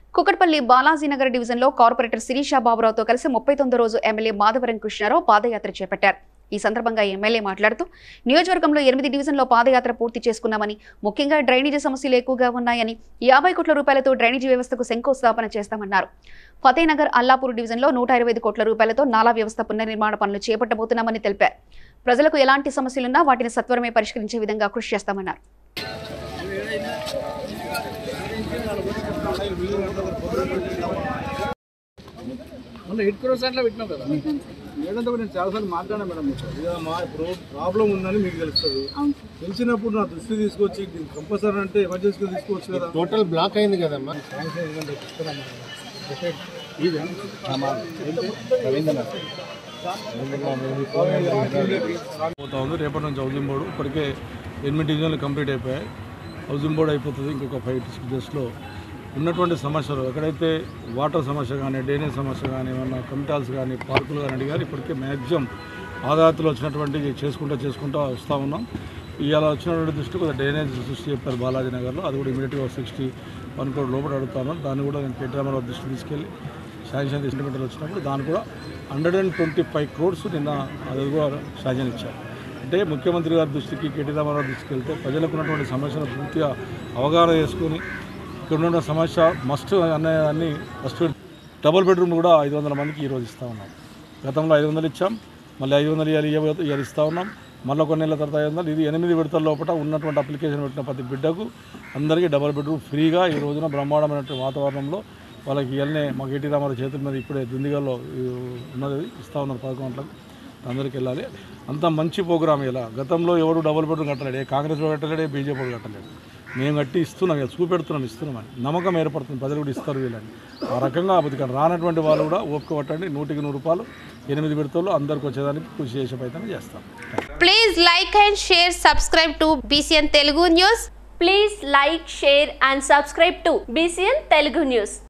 కుకట్పల్లి బాలాజీనగర్ డివిజన్లో కార్పొరేటర్ శిరీష బాబురావుతో కలిసి ముప్పై తొమ్మిదో రోజు ఎమ్మెల్యే మాధవరం కృష్ణారావు పాదయాత్ర చేపట్టారు ఈ సందర్భంగా ఎమ్మెల్యే మాట్లాడుతూ నియోజకవర్గంలో ఎనిమిది డివిజన్లో పాదయాత్ర పూర్తి చేసుకున్నామని ముఖ్యంగా డ్రైనేజీ సమస్యలు ఎక్కువగా ఉన్నాయని యాభై కోట్ల రూపాయలతో డ్రైనేజీ వ్యవస్థకు శంకుస్థాపన చేస్తామన్నారు ఫతేనగర్ అల్లాపూర్ డివిజన్లో నూట ఇరవై ఐదు కోట్ల రూపాయలతో నాలా వ్యవస్థ పునర్నిర్మాణ పనులు చేపట్టబోతున్నామని తెలిపారు ప్రజలకు ఎలాంటి సమస్యలున్నా వాటిని సత్వరమే పరిష్కరించే విధంగా కృషి చేస్తామన్నారు మొన్న ఎయిట్ క్రోర్స్ అట్లా పెట్టినాం కదా మేడంతో కూడా నేను చాలాసార్లు మాట్లాడాను మేడం మీతో. ఇలా మా ప్రో- ప్రాబ్లం ఉందని మీకు తెలుస్తుంది తెలిసినప్పుడు నా దృష్టి తీసుకొచ్చి దీన్ని కంపల్సరీ అంటే ఎమర్జెన్సీగా తీసుకోవచ్చు కదా టోటల్ బ్లాక్ అయింది కదమ్మా పోతా ఉంది రేపటి నుంచి హౌసింగ్ బోర్డు ఇప్పటికే ఎనిమిది డివిజన్లు కంప్లీట్ అయిపోయాయి హౌసింగ్ బోర్డు అయిపోతుంది ఇంకొక ఫైవ్ సిక్స్ డేస్లో ఉన్నటువంటి సమస్యలు ఎక్కడైతే వాటర్ సమస్య కానీ డ్రైనేజ్ సమస్య కానీ ఏమన్నా కమిటాల్స్ కానీ పార్కులు కానీ అడిగారు ఇప్పటికే మ్యాక్సిమం ఆదాయతలు వచ్చినటువంటి చేసుకుంటూ చేసుకుంటూ వస్తూ ఉన్నాం ఇవాళ వచ్చినటువంటి దృష్టి కొద్దిగా డ్రైనేజ్ దృష్టి చెప్పారు బాలాజీ నగర్లో అది కూడా ఇమీడియట్గా సిక్స్టీ వన్ కోటి లోపల అడుగుతాను దాన్ని కూడా నేను కేటీ రామారావు దృష్టి తీసుకెళ్ళి శాంక్షన్ సెంటిమీటర్లు వచ్చినప్పుడు దాన్ని కూడా hundred and twenty five crores నిన్న అది కూడా శాంక్షన్ ఇచ్చారు అంటే ముఖ్యమంత్రి గారి దృష్టికి కేటీ రామారావు దృష్టికి వెళ్తే ప్రజలకు ఉన్నటువంటి సమస్యను పూర్తిగా అవగాహన చేసుకొని ఇక్కడ ఉన్న సమస్య మస్ట్ అనేదాన్ని ఫస్ట్ డబుల్ బెడ్రూమ్ కూడా ఐదు వందల మందికి ఈరోజు ఇస్తూ ఉన్నాం గతంలో ఐదు వందలు ఇచ్చాం మళ్ళీ ఐదు వందలు ఇవ్వాలి ఇవ్వాలి ఇస్తూ ఉన్నాం మళ్ళీ కొన్ని నెలల తర్వాత ఐదు వందలు ఇది ఎనిమిది విడతల లోపల ఉన్నటువంటి అప్లికేషన్ పెట్టిన ప్రతి బిడ్డకు అందరికీ డబుల్ బెడ్రూమ్ ఫ్రీగా ఈ రోజున బ్రహ్మాండమైనటువంటి వాతావరణంలో వాళ్ళకి ఇవన్నీ మా కేటీ రామారావు చేతుల మీద ఇప్పుడే దుందిగల్లో ఈ ఉన్నది ఇస్తూ ఉన్నారు పదకొండు గంటలకు అందరికి వెళ్ళాలి అంత మంచి ప్రోగ్రామ్ ఇలా గతంలో ఎవరు డబుల్ బెడ్రూమ్ కట్టలేడు ఏ కాంగ్రెస్ వాడు కట్టలేడు ఏ బీజేపీ వాడు కట్టలేడు మేము కట్టి ఇస్తున్నాం ఇక చూపెడుతున్నాం ఇస్తున్నామని నమ్మకం ఏర్పడుతుంది ప్రజలు కూడా ఇస్తారు వీళ్ళని ఆ రకంగా బతికారు రానటువంటి వాళ్ళు కూడా ఓపిక పట్టండి నూటికి నూరు రూపాయలు ఎనిమిది విడతల్లో అందరికి వచ్చేదానికి కృషి చేసే ప్రయత్నం చేస్తాం Please like and share, subscribe to BCN Telugu News. Please like, share and subscribe to BCN Telugu News.